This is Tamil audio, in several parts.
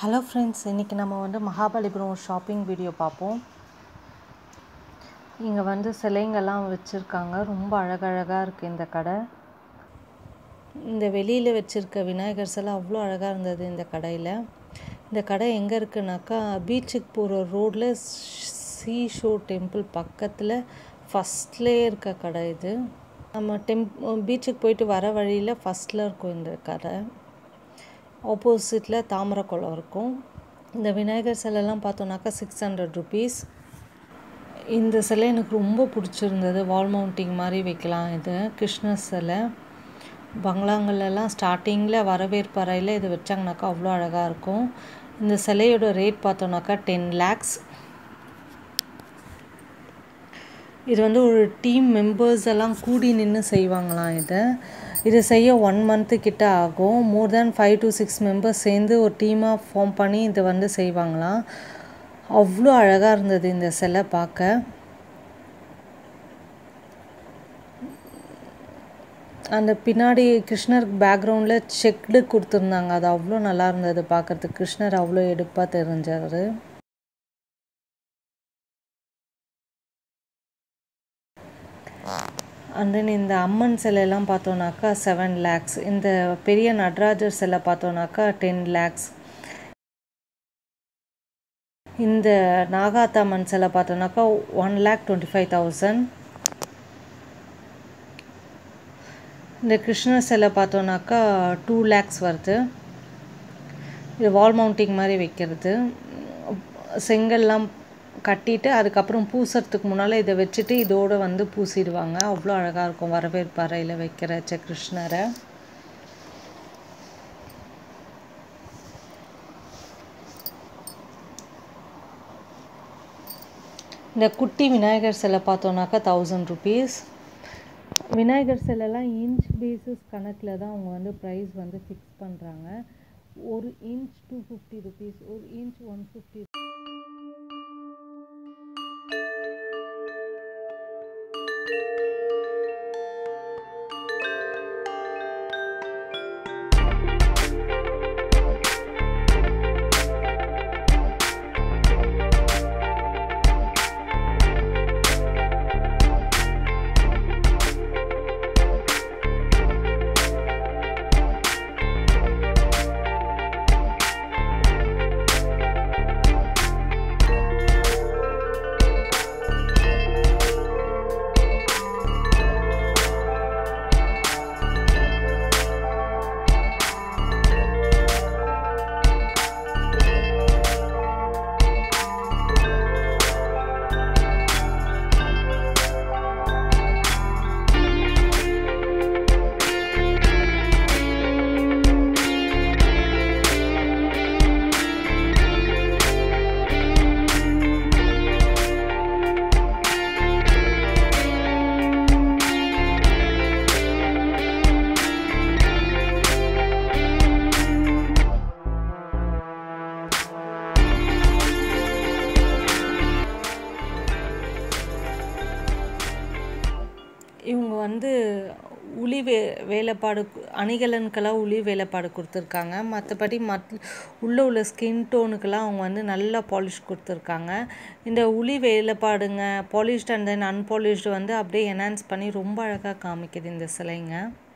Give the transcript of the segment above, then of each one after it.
ஹலோ ஃப்ரெண்ட்ஸ் இன்றைக்கி நம்ம வந்து மகாபலிபுரம் ஒரு ஷாப்பிங் வீடியோ பார்ப்போம் இங்கே வந்து சிலைங்கெல்லாம் வச்சுருக்காங்க ரொம்ப அழகழகாக இருக்குது இந்த கடை இந்த வெளியில் வச்சுருக்க விநாயகர் சிலை அவ்வளோ அழகாக இருந்தது இந்த கடையில் இந்த கடை எங்கே இருக்குனாக்கா பீச்சுக்கு போகிற ரோட்டில் சீ ஷோ டெம்பிள் பக்கத்தில் ஃபஸ்ட்லேயே இருக்க கடை இது நம்ம டெம்ப் பீச்சுக்கு போயிட்டு வர வழியில் ஃபஸ்ட்டில் இருக்கும் இந்த கடை ஆப்போசிட்டில் தாமரை குளம் இருக்கும் இந்த விநாயகர் சிலைலாம் பார்த்தோன்னாக்கா சிக்ஸ் ஹண்ட்ரட் ருபீஸ் இந்த சிலை எனக்கு ரொம்ப பிடிச்சிருந்தது வால் மவுண்டிங் மாதிரி வைக்கலாம் இது கிருஷ்ணர் சிலை பங்களாங்கள்லாம் ஸ்டார்டிங்கில் வரவேற்பு அறையில் இது வச்சாங்கனாக்கா அவ்வளோ அழகாக இருக்கும் இந்த சிலையோட ரேட் பார்த்தோன்னாக்கா டென் லேக்ஸ் இது வந்து ஒரு டீம் மெம்பர்ஸ் எல்லாம் கூடி நின்று செய்வாங்களாம் இதை இது செய்ய ஒன் மந்த்து கிட்ட ஆகும் more than five to six members சேர்ந்து ஒரு டீமாக ஃபார்ம் பண்ணி இதை வந்து செய்வாங்களாம் அவ்வளோ அழகாக இருந்தது இந்த சிலை பார்க்க அந்த பின்னாடி கிருஷ்ணர் பேக்ரவுண்டில் செக்டு கொடுத்துருந்தாங்க அது அவ்வளோ நல்லா இருந்தது பார்க்குறதுக்கு கிருஷ்ணர் அவ்வளோ எடுப்பாக தெரிஞ்சார் அண்ட் தென் இந்த அம்மன் சிலையெல்லாம் பார்த்தோன்னாக்கா செவன் லேக்ஸ் இந்த பெரிய நடராஜர் சிலை பார்த்தோன்னாக்கா டென் லேக்ஸ் இந்த நாகாத்தம்மன் சிலை பார்த்தோன்னாக்கா one lakh twenty five thousand இந்த கிருஷ்ணர் சிலை பார்த்தோன்னாக்கா டூ லேக்ஸ் வருது இது வால் மவுண்டிங் மாதிரி வைக்கிறது செங்கல்லாம் கட்டிட்டு அதுக்கப்புறம் பூசுறதுக்கு முன்னால் இதை வச்சுட்டு இதோடு வந்து பூசிடுவாங்க அவ்வளோ அழகாக இருக்கும் வரவேற்பு அறையில் வைக்கிற ச கிருஷ்ணரை இந்த குட்டி விநாயகர் சிலை பார்த்தோன்னாக்கா தௌசண்ட் ருபீஸ் விநாயகர் சிலைலாம் இன்ச் பேசிஸ் கணக்கில் தான் அவங்க வந்து ப்ரைஸ் வந்து ஃபிக்ஸ் பண்ணுறாங்க ஒரு இன்ச் டூ ஃபிஃப்டி ருபீஸ் ஒரு இன்ச் ஒன் ஃபிஃப்டி இவங்க வந்து உளி வே வேலைப்பாடு அணிகலனுக்கெல்லாம் உளி வேலைப்பாடு கொடுத்துருக்காங்க மற்றபடி மத் உள்ளே உள்ள ஸ்கின் டோனுக்கெல்லாம் அவங்க வந்து நல்லா பாலிஷ் கொடுத்துருக்காங்க இந்த உளி வேலைப்பாடுங்க பாலிஷ்டு அண்ட் தென் அன்பாலிஷ்டு வந்து அப்படியே என்ஹான்ஸ் பண்ணி ரொம்ப அழகாக காமிக்குது இந்த சிலைங்க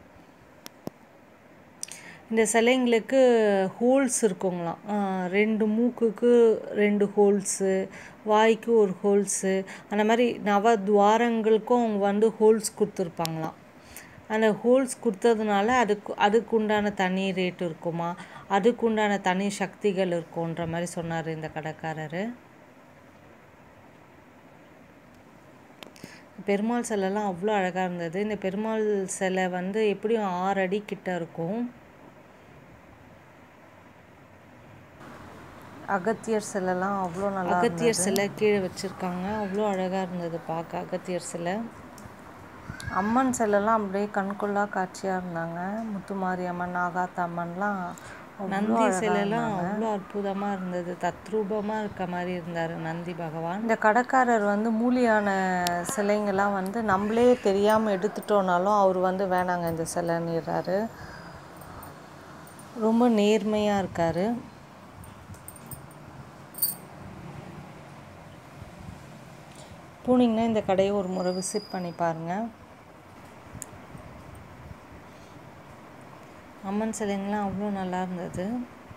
இந்த சிலைங்களுக்கு ஹோல்ஸ் இருக்குங்களாம் ரெண்டு மூக்குக்கு ரெண்டு ஹோல்ஸு வாய்க்கு ஒரு ஹோல்ஸு அந்த மாதிரி நவ துவாரங்களுக்கும் அவங்க வந்து ஹோல்ஸ் கொடுத்துருப்பாங்களாம் அந்த ஹோல்ஸ் கொடுத்ததுனால அதுக்கு அதுக்கு உண்டான தனி ரேட் இருக்குமா அதுக்கு உண்டான தனி சக்திகள் இருக்குன்ற மாதிரி சொன்னார் இந்த கடைக்காரர் பெருமாள் சிலைலாம் அவ்வளோ அழகாக இருந்தது இந்த பெருமாள் சிலை வந்து எப்படியும் ஆறு அடி கிட்ட இருக்கும் அகத்தியர் சிலைலாம் அவ்வளோ நல்லா அகத்தியர் சிலை கீழே வச்சுருக்காங்க அவ்வளோ அழகாக இருந்தது பார்க்க அகத்தியர் சிலை அம்மன் சிலைலாம் அப்படியே கண்கொள்ளா காட்சியாக இருந்தாங்க முத்துமாரியம்மன் நாகாத்தம்மன்லாம் நந்தி சிலைலாம் அவ்வளோ அற்புதமாக இருந்தது தத்ரூபமாக இருக்க மாதிரி இருந்தார் நந்தி பகவான் இந்த கடைக்காரர் வந்து மூலியான சிலைங்கெல்லாம் வந்து நம்மளே தெரியாமல் எடுத்துட்டோனாலும் அவர் வந்து வேணாங்க இந்த சிலைன்னுறாரு ரொம்ப நேர்மையாக இருக்கார் போனீங்கன்னா இந்த கடையை ஒரு முறை விசிட் பண்ணி பாருங்கள் அம்மன் சிலைங்கள்லாம் அவ்வளோ நல்லா இருந்தது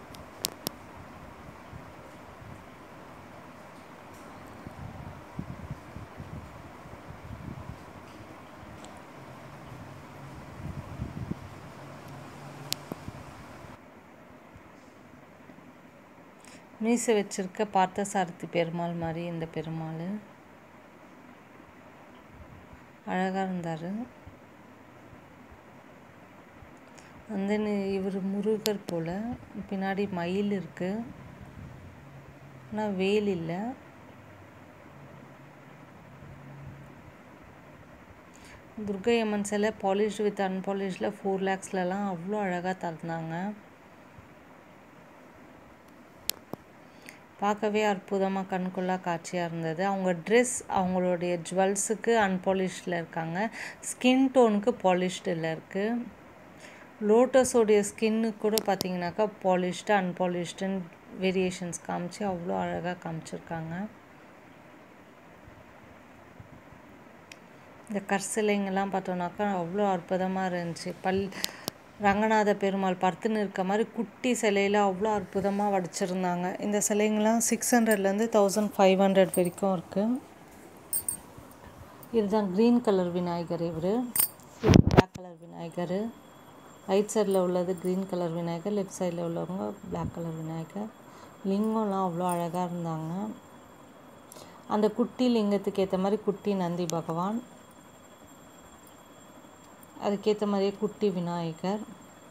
மீசை வச்சிருக்க பார்த்தசாரதி பெருமாள் மாதிரி இந்த பெருமாள் அழகாக இருந்தார் வந்து இவர் முருகர் போல் பின்னாடி மயில் இருக்குது ஆனால் வேல் இல்லை துர்கை அம்மன் சிலை பாலிஷ்டு வித் அன்பாலிஷ்டில் ஃபோர் லேக்ஸ்லலாம் அவ்வளோ அழகாக தந்தாங்க பார்க்கவே அற்புதமாக கண்கொள்ளா காட்சியாக இருந்தது அவங்க ட்ரெஸ் அவங்களுடைய ஜுவல்ஸுக்கு அன்பாலிஷ்டில் இருக்காங்க ஸ்கின் டோனுக்கு பாலிஷ்டில் இருக்குது லோட்டஸோடைய ஸ்கின்னுக்கு கூட பார்த்தீங்கன்னாக்கா பாலிஷ்டு அன்பாலிஷ்டுன்னு வேரியேஷன்ஸ் காமிச்சு அவ்வளோ அழகாக காமிச்சிருக்காங்க இந்த கற்சிலைங்கெல்லாம் பார்த்தோன்னாக்கா அவ்வளோ அற்புதமாக இருந்துச்சு பல் ரங்கநாத பெருமாள் படுத்துன்னு இருக்க மாதிரி குட்டி சிலையில் அவ்வளோ அற்புதமாக வடிச்சிருந்தாங்க இந்த சிலைங்கெல்லாம் சிக்ஸ் ஹண்ட்ரட்லேருந்து தௌசண்ட் ஃபைவ் ஹண்ட்ரட் வரைக்கும் இருக்குது இதுதான் க்ரீன் கலர் விநாயகர் இவர் பிளாக் கலர் விநாயகர் ரைட் சைடில் உள்ளது க்ரீன் கலர் விநாயகர் லெஃப்ட் சைடில் உள்ளவங்க பிளாக் கலர் விநாயகர் லிங்கம்லாம் அவ்வளோ அழகாக இருந்தாங்க அந்த குட்டி லிங்கத்துக்கு ஏற்ற மாதிரி குட்டி நந்தி பகவான் அதுக்கேற்ற மாதிரியே குட்டி விநாயகர்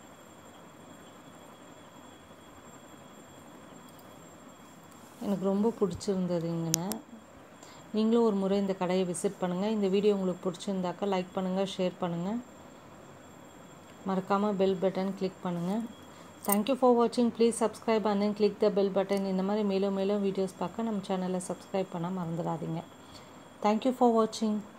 எனக்கு ரொம்ப பிடிச்சிருந்தது இங்கன நீங்களும் ஒரு முறை இந்த கடையை விசிட் பண்ணுங்கள் இந்த வீடியோ உங்களுக்கு பிடிச்சிருந்தாக்கா லைக் பண்ணுங்கள் ஷேர் பண்ணுங்கள் மறக்காமல் பெல் பட்டன் கிளிக் பண்ணுங்கள் தேங்க்யூ ஃபார் வாட்சிங் please subscribe and then click the bell button இந்த மாதிரி மேலும் மேலும் வீடியோஸ் பார்க்க நம்ம சேனலை சப்ஸ்கிரைப் பண்ண மறந்துடாதீங்க தேங்க்யூ ஃபார் வாட்சிங்